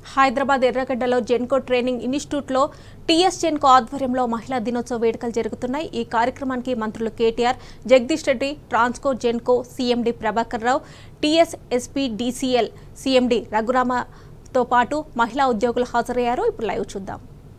హైదరాబాద్ ఎర్రగడ్డలో జెన్కో ట్రైనింగ్ ఇన్స్టిట్యూట్లో టీఎస్ జెన్కో ఆధ్వర్యంలో మహిళా దినోత్సవ వేడుకలు జరుగుతున్నాయి ఈ కార్యక్రమానికి మంత్రులు KTR Jagadish Reddy Transco Genco CMD Prabhakar Rao TS SP DCL CMD రఘురామతో పాటు మహిళా ఉద్యోగులు హాజరయ్యారు ఇప్పుడు లైవ్ చూద్దాం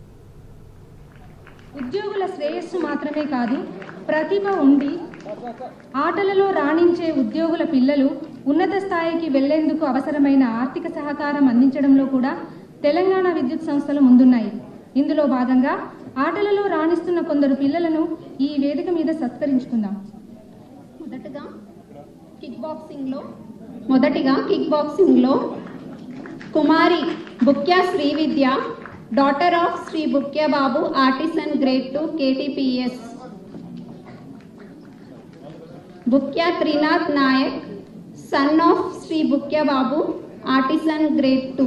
ఉద్యోగుల శ్రేయస్సు మాత్రమే కాదు ప్రతిభ ఉండి ఆటలలో రాణించే ఉద్యోగుల పిల్లలు ఉన్నత స్థాయికి వెళ్లేందుకు అవసరమైన ఆర్థిక సహకారం అందించడంలో కూడా తెలంగాణ విద్యుత్ సంస్థలు ముందున్నాయి ఇందులో భాగంగా ఆటలలో రాణిస్తున్న కొందరు పిల్లలను ఈ వేదిక మీద సత్కరించుకుందాం మొదటగా కిక్ బాక్సింగ్లో మొదటిగా కిక్ బాక్సింగ్లో కుమారి Bukya Srividya daughter of Shri Bukya Babu artisan grade two KTPS Bukya Trinath Nayak son of Shri Bukya Babu artisan grade two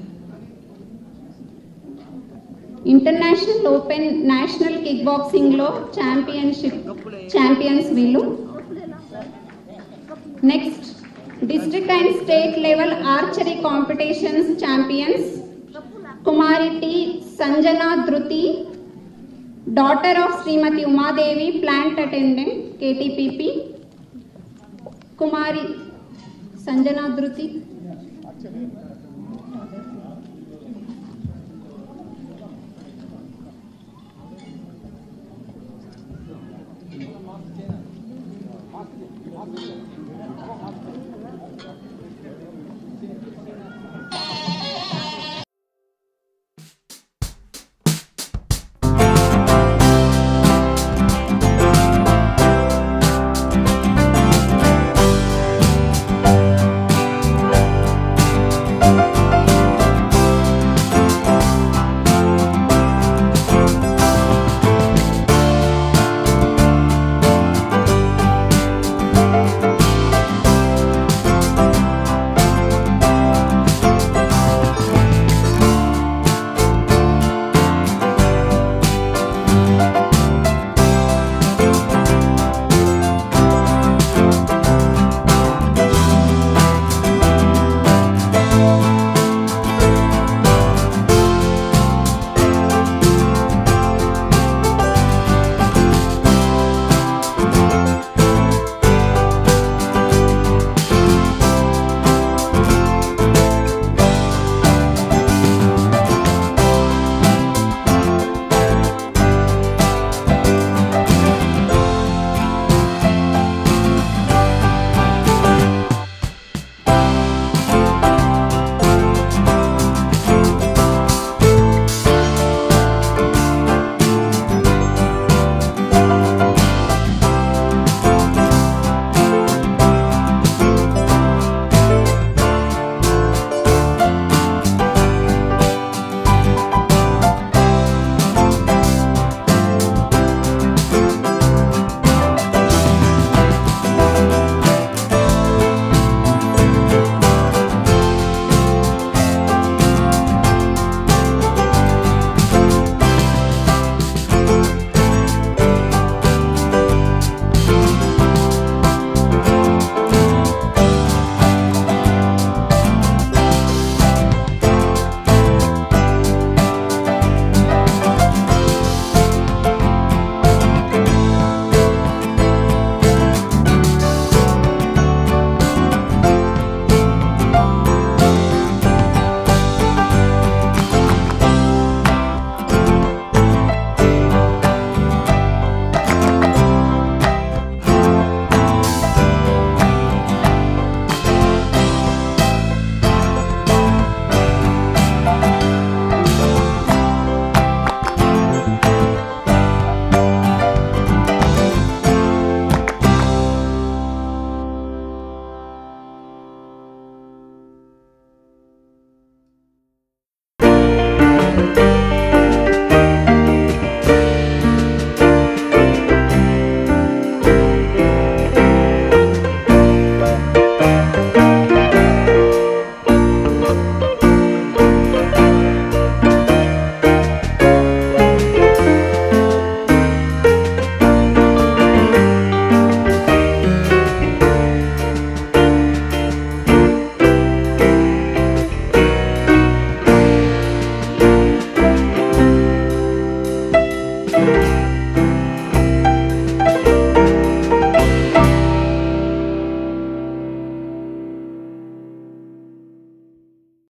international open national kick బాక్సింగ్లో ఛాంపియన్షిప్ ఛాంపియన్స్ వీళ్ళు next district and state level archery competitions champions కుమారి T Sanjana Dhruti daughter of Shrimati Umadevi plant attendant KTPP కుమారి సంజన ధృతి